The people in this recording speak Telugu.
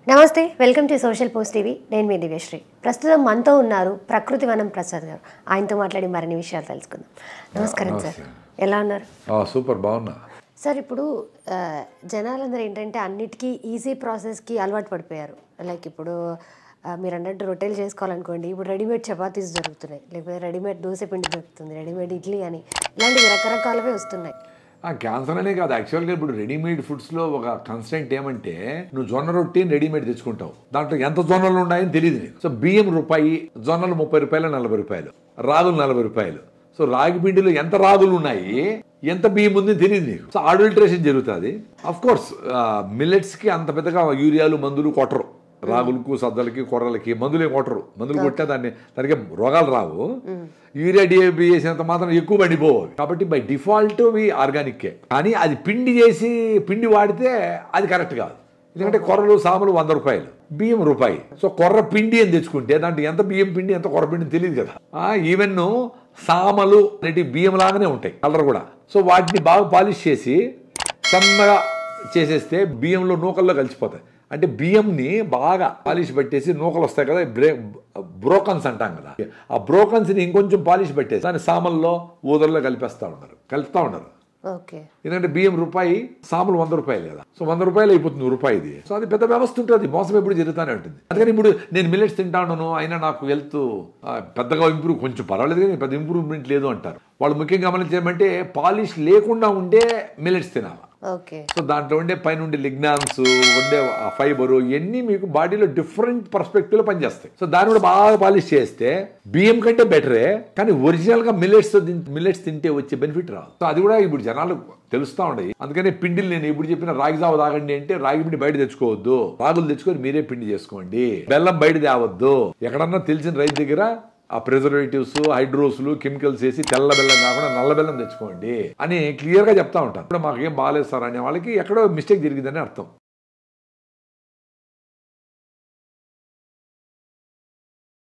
నమస్తే welcome to Social Post TV నేను మీ దివ్యశ్రీ ప్రస్తుతం మనతో ఉన్నారు ప్రకృతి వనం ప్రసాద్ గారు ఆయనతో మాట్లాడి మరిన్ని విషయాలు తెలుసుకుందాం నమస్కారం సార్ ఎలా ఉన్నారు ఆ, సూపర్ బాగున్నా సార్ ఇప్పుడు ఆ, జనాలందరూ ఏంటంటే అన్నిటికీ ఈజీ ప్రాసెస్కి అలవాటు పడిపోయారు లైక్ ఇప్పుడు ఆ, మీరు అన్నట్టు రొట్టెలు చేసుకోవాలనుకోండి ఇప్పుడు రెడీమేడ్ చపాతీస్ దొరుకుతున్నాయి లేకపోతే రెడీమేడ్ దోశ పిండి దొరుకుతుంది రెడీమేడ్ ఇడ్లీ అని ఇలాంటివి రకరకాలవే వస్తున్నాయి ఆ క్యాన్సర్ అనే కాదు యాక్చువల్గా ఇప్పుడు రెడీమేడ్ ఫుడ్స్లో ఒక కన్స్టెంట్ ఏమంటే నువ్వు జొన్న రొట్టెని రెడీమేడ్ తెచ్చుకుంటావు దాంట్లో ఎంత జొన్నలు ఉన్నాయని తెలియదు నీకు సో బియ్యం రూపాయి జొన్నలు ముప్పై రూపాయలు నలభై రూపాయలు రాగులు నలభై రూపాయలు సో రాగి పిండిలో ఎంత రాగులు ఉన్నాయి ఎంత బియ్యం ఉంది తెలియదు నీకు సో అడల్ట్రేషన్ జరుగుతుంది అఫ్ కోర్స్ మిల్లెట్స్కి అంత పెద్దగా యూరియాలు మందులు కొట్టరు రాగులకు సద్దలకి కొర్రలకి మందులే కొట్టరు మందులు కొట్టే దాన్ని దానికి రోగాలు రావు యూరియా డిఏపి చేసినంత మాత్రం ఎక్కువ పండిపోవు అవి. కాబట్టి బై డిఫాల్ట్ అవి ఆర్గానిక్కే కానీ అది పిండి చేసి పిండి వాడితే అది కరెక్ట్ కాదు ఎందుకంటే కొర్రలు సాములు వంద రూపాయలు బియ్యం రూపాయి సో కొర్ర పిండి అని తెచ్చుకుంటే దాంట్లో ఎంత బియ్యం పిండి ఎంత కొర్ర పిండి తెలియదు కదా ఈవెన్ సామలు అనేటి బియ్యం లాగానే ఉంటాయి కలర్ కూడా సో వాటిని బాగా పాలిష్ చేసి సన్నగా చేసేస్తే బియ్యంలో నూకల్లో కలిసిపోతాయి అంటే బియ్యంని బాగా పాలిష్ పెట్టేసి నూకలు వస్తాయి కదా బ్రే బ్రోకన్స్ అంటాం కదా ఆ బ్రోకన్స్ని ఇంకొంచెం పాలిష్ పెట్టేసి దాన్ని సామల్లో ఊదల్లో కలిపేస్తా ఉన్నారు కలుపుతా ఉన్నారు ఓకే ఎందుకంటే బియ్యం రూపాయి సాములు వంద రూపాయలు కదా సో వంద రూపాయలు అయిపోతుంది రూపాయిది సో అది పెద్ద వ్యవస్థ ఉంటుంది మోసం ఎప్పుడు జరుగుతూనే ఉంటుంది అందుకని ఇప్పుడు నేను మిల్లెట్స్ తింటా ఉన్నాను అయినా నాకు హెల్త్ పెద్దగా ఇంప్రూవ్ కొంచెం పర్వాలేదు కానీ పెద్ద ఇంప్రూవ్మెంట్ లేదు అంటారు వాళ్ళు ముఖ్యంగా గమనించేయమంటే పాలిష్ లేకుండా ఉండే మిల్లెట్స్ తినాలి ఓకే సో దాంట్లో ఉండే పైన ఉండే లిగ్నాన్స్ ఉండే ఫైబర్ ఇవన్నీ మీకు బాడీలో డిఫరెంట్ పర్స్పెక్టివ్ లో పనిచేస్తాయి సో దాన్ని కూడా బాగా పాలిష్ చేస్తే బియ్యం కంటే బెటరే కానీ ఒరిజినల్ గా మిల్లెట్స్ మిల్లెట్స్ తింటే వచ్చే బెనిఫిట్ రాదు సో అది కూడా ఇప్పుడు జనాలు తెలుస్తా ఉండయి అందుకనే పిండిలు నేను ఇప్పుడు చెప్పిన రాగి జావ తాగండి అంటే రాగి పిండి బయట తెచ్చుకోవద్దు రాగులు తెచ్చుకొని మీరే పిండి చేసుకోండి బెల్లం బయట తేవద్దు ఎక్కడన్నా తెలిసిన రైతు దగ్గర ఆ ప్రిజర్వేటివ్స్ హైడ్రోస్లు కెమికల్స్ వేసి తెల్ల బెల్లం కాకుండా నల్ల బెల్లం తెచ్చుకోండి అని క్లియర్ గా చెప్తా ఉంటాను ఇప్పుడు మాకేం బాగాలేదు సార్ అనే వాళ్ళకి ఎక్కడో మిస్టేక్ జరిగిందని అర్థం